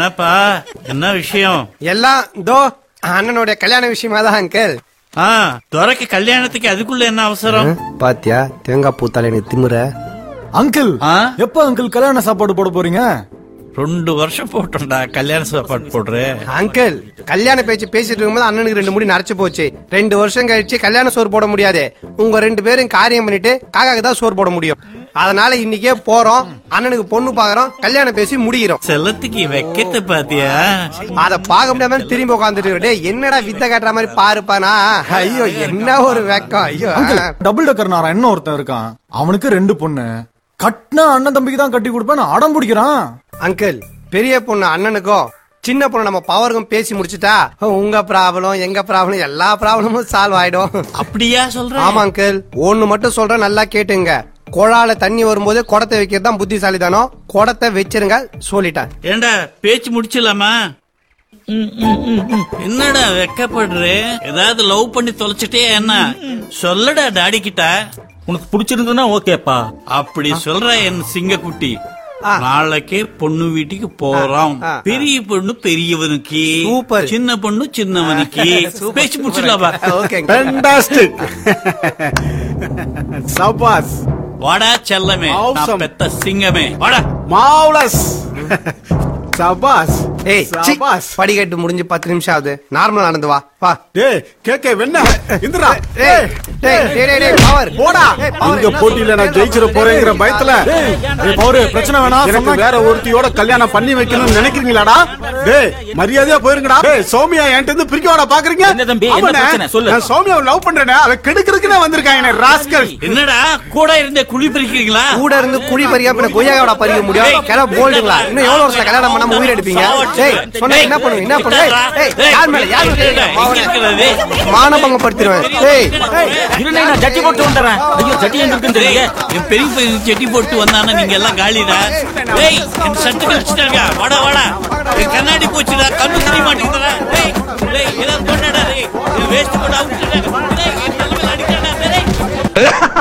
என்னப்பா என்ன விஷயம் எல்லாம் தோ அண்ணனுடைய கல்யாண விஷயமா தான் அங்கிள் ஆ துரைக்கு கல்யாணத்துக்கு அதுக்குள்ள என்ன அவசரம் பாத்தியா தேங்காய் பூத்தால எனக்கு திமுற அங்கிள் ஆ? எப்ப அங்கிள் கல்யாண சாப்பாடு போட போறீங்க ரெண்டு வருஷம் போட்டோம்டா கல்யாண சாப்பாடு போடுறேன் அங்கிள் கல்யாண பேச்சு பேசிட்டு இருக்கும்போது அண்ணனுக்கு ரெண்டு முடி நரைச்சு போச்சு ரெண்டு வருஷம் கழிச்சு கல்யாண சோறு போட முடியாது உங்க ரெண்டு பேரும் காரியம் பண்ணிட்டு காக்காக்கு தான் சோறு போட முடியும் அதனால இன்னைக்கே போறோம் அண்ணனுக்கு பொண்ணு பாக்குறோம் கல்யாணம் பேசி முடிக்கிறோம் செல்லத்துக்கு வைக்கத்தை பாத்தியா அத பார்க்க முடியாம திரும்பி உட்காந்துட்டு டேய் என்னடா வித்த காட்டுற மாதிரி பாருப்பானா ஐயோ என்ன ஒரு வெக்கம் ஐயோ அங்கிள் டபுள் டக்கர் நாரா என்ன ஒருத்தன் இருக்கான் அவனுக்கு ரெண்டு பொண்ணு கட்டினா அண்ணன் தம்பிக்கு தான் கட்டி கொடுப்பேன் அடம் பிடிக்கிறான் அங்கிள் பெரிய பொண்ணு அண்ணனுக்கும் சின்ன பொண்ணு நம்ம பவருக்கும் பேசி முடிச்சுட்டா உங்க ப்ராப்ளம் எங்க ப்ராப்ளம் எல்லா ப்ராப்ளமும் சால்வ் ஆயிடும் அப்படியா சொல்ற ஆமா அங்கிள் ஒண்ணு மட்டும் சொல்றேன் நல்லா கேட்டுங்க குழால தண்ணி வரும்போது குடத்தை வைக்கிறது தான் புத்திசாலிதானோ குடத்தை வச்சிருங்க சொல்லிட்டேன் ஏண்டா பேச்சு முடிச்சிடலாமா ம், ம், ம், ம். என்னடா வெக்கப்படுற ஏதாவது லவ் பண்ணி தொலைச்சிட்டே என்ன சொல்லடா டாடி கிட்ட உனக்கு பிடிச்சிருந்ததுன்னா ஓகேப்பா அப்படி சொல்ற என் சிங்கக்குட்டி ஆ. நாளைக்கே பொண்ணு வீட்டுக்கு போறோம் ஆ, ஆ. பெரிய பொண்ணு பெரியவனுக்கு சூப்பர். சின்ன பொண்ணு சின்னவனுக்கு பேச்சு முடிச்சிடலாமா ஓகே ஃபேண்டாஸ்டிக் சபாஸ் வாடா செல்லமே நான் Awesome. பெத்த சிங்கமே வாடா மாவுலஸ் சபாஸ் ஏய் சி, சபாஸ் படிக்கட்டு முடிஞ்சு பத்து நிமிஷம் ஆகுது நார்மலா நடந்து வா வா டேய் கேக்கே வெண்ண இந்திரா ஏய் டேய் டேய் டேய், டேய் பவர் போடா ஏய், power, இந்த என்ன போட்டியில நான் சொல்ற? ஜெயிச்சிட போறேங்கிற பயத்துல ஏய், பவுரு பிரச்சனை வேணாம் எனக்கு சொன்னா வேற ஒருத்தியோட கல்யாணம் பண்ணி வைக்கணும்னு நினைக்கிறீங்களாடா டேய் மரியாதையா போயிருங்கடா டேய் சௌமியா என்கிட்ட இருந்து பிரிக்கவாடா பாக்குறீங்க என்ன தம்பி, என்ன ஆமாண்ணே, பிரச்சனை? சொல்லு. நான் சௌமியாவை லவ் பண்றேனே அவ கெடுக்கிறதுக்குன்னு வந்திருக்காங்க ராஸ்கல் என்னடா கூட இருந்தே குழி பறிக்கிறீங்களா கூட இருந்து குழி பறியா பின்ன கொய்யாவோட பறிக்க முடியும் கிளம்ப போல்டுங்களா இன்னும் எவ்வளவு வருஷம் கல்யாணம் பண்ணாம உயிர் எடுப்பீங்க டேய் சொன்னா என்ன பண்ணுவீங்க என்ன பண்ணுவீங்க ஏய் யார் மேல யார் மேல எங்க இருக்கிறது? மானபங்கப்படுத்திடுவேன் டேய் இருந்தே நான் ஜட்டி போட்டு வந்துடுறேன் ஐயோ ஜட்டி எங்க இருக்குன்னு டேய், தெரியல என் பெரிய பையன் செட்டி போட்டு வந்தானா நீங்க எல்லாம் காலிடா டேய் என் சட்டு கழிச்சிட்டாங்க வாடா வாடா என் கண்ணாடி போச்சுடா கண்ணு தெரிய மாட்டேங்குதுடா டேய் டேய் ஏதாவது பண்ணடா டேய் வேஸ்ட் பண்ண அவுட்டுடா